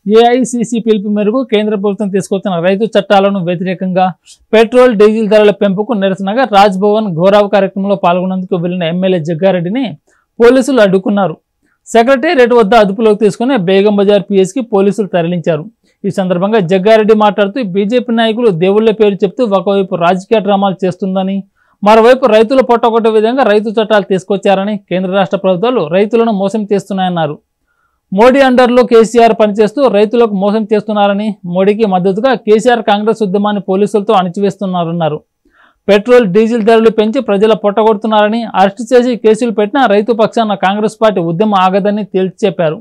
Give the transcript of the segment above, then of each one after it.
AICC పిలుపు మేరకు కేంద్ర ప్రభుత్వం తీసుకొచ్చిన రైతు చట్టాలను వ్యతిరేకంగా పెట్రోల్ డీజిల్ ధరల పెంపుకు నిరసనగా రాజ్ భవన్ ఘోరావ్ కార్యక్రమంలో పాల్గొనేందుకు వెళ్లిన ఎమ్మెల్యే జగ్గారెడ్డిని పోలీసులు అడ్డుకున్నారు సెక్రటేరియట్ వద్ద అదుపులోకి తీసుకుని బేగం బజార్ పిఎస్కి పోలీసులు తరలించారు ఈ సందర్భంగా జగ్గారెడ్డి మాట్లాడుతూ బీజేపీ నాయకులు దేవుళ్ల పేరు చెప్తూ ఒకవైపు రాజకీయ డ్రామాలు చేస్తుందని మరోవైపు రైతులు పొట్టగొట్టే విధంగా రైతు చట్టాలు తీసుకొచ్చారని కేంద్ర రాష్ట్ర ప్రభుత్వాలు రైతులను మోసం చేస్తున్నాయన్నారు మోడీ అండర్లో కేసీఆర్ పనిచేస్తూ రైతులకు మోసం చేస్తున్నారని మోడీకి మద్దతుగా కేసీఆర్ కాంగ్రెస్ ఉద్యమాన్ని పోలీసులతో అణిచివేస్తున్నారన్నారు పెట్రోల్ డీజిల్ ధరలు పెంచి ప్రజల పొట్టగొడుతున్నారని అరెస్టు చేసి కేసులు పెట్టిన రైతు పక్షాన కాంగ్రెస్ పార్టీ ఉద్యమం ఆగదని తేల్చి చెప్పారు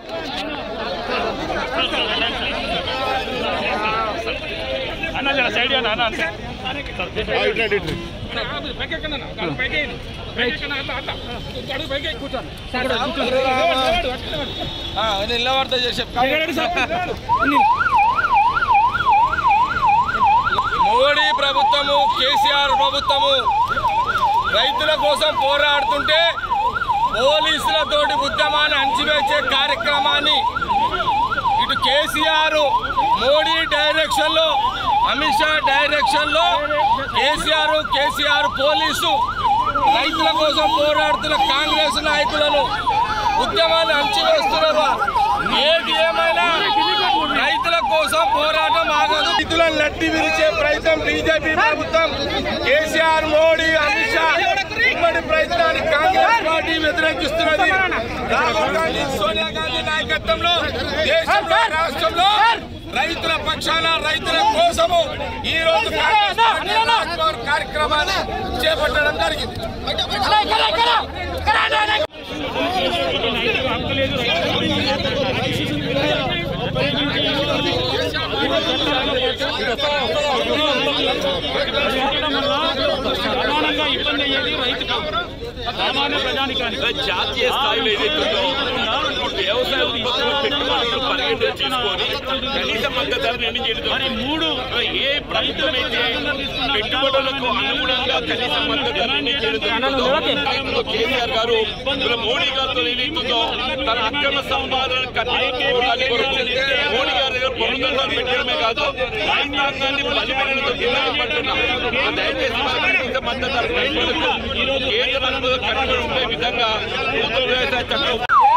అన్న జర సైడ్ అన్న అన్న అంతే నిలబడతా చేసే మోడీ ప్రభుత్వము కేసీఆర్ ప్రభుత్వము రైతుల కోసం పోరాడుతుంటే పోలీసులతోటి ఉద్యమాన్ని అణచివేసే కార్యక్రమాన్ని ఇటు కేసీఆర్ మోడీ డైరెక్షన్ లో అమిత్ షా డైరెక్షన్ లో కేసీఆర్ కేసీఆర్ పోలీసు రైతుల కోసం పోరాడుతున్న కాంగ్రెస్ నాయకులను ఉద్యమాన్ని అణచివేస్తున్నారు ఏది ఏమైనా రైతుల కోసం పోరాటం ఆగదు రైతులను నట్టి విరిచే ప్రయత్నం బీజేపీ ప్రభుత్వం కేసీఆర్ మోడీ అమిత్ షా ఉమ్మడి ప్రయత్నాన్ని కాంగ్రెస్ పార్టీ వ్యతిరేకిస్తున్నది రాహుల్ గాంధీ సోనియా గాంధీ నాయకత్వంలో దేశంలో రాష్ట్రంలో రైతుల పక్షాన రైతుల కోసము ఈ రోజు కాంగ్రెస్ పార్టీ రాజ్భవన్ కార్యక్రమాన్ని చేపట్టడం జరిగింది ప్రధానంగా ఇబ్బంది అయ్యేది రైతుకు సామాన్య ప్రజానికానికి జాతీయ స్థాయిలో ఏదైతుందో వ్యవసాయ ఉత్పత్తులు పెట్టుబడులు పరిగణన తీసుకొని కనీస మద్దతు ధర నిర్ణయించడం మరి మూడు ఏ ప్రభుత్వం అయితే పెట్టుబడులకు అనుగుణంగా కనీస మద్దతు ధర నిర్ణయించడం జరుగుతుందో, కేసీఆర్ గారు ఇలా మోడీ గారితో ఏదైతుందో తన అక్రమ సంపాదన కన్నీటి పోరాటం కొరకు మోడీ గారి దగ్గర పొందడాలు పెట్టడమే కాదు రైతాంగాన్ని బలిపీడనతో కిందపడుతున్నా దయచేసి మన కనీస మద్దతు ధర పెట్టుబడులకు కేంద్ర ప్రభుత్వం కట్టుబడి ఉండే విధంగా నూతన వ్యవసాయ చట్టం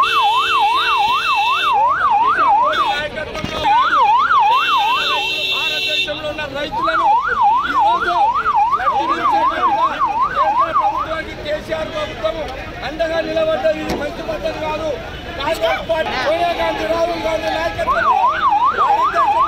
భారతదేశంలో ఉన్న రైతులను ఈ రోజు నట్టి విరిచేటట్టుగా కేంద్ర ప్రభుత్వానికి కేసీఆర్ ప్రభుత్వం అండగా నిలబడ్డది ఇది మంచి పద్ధతి కాదు కాంగ్రెస్ పార్టీ సోనియా గాంధీ రాహుల్ గాంధీ నాయకత్వంలో భారతదేశంలో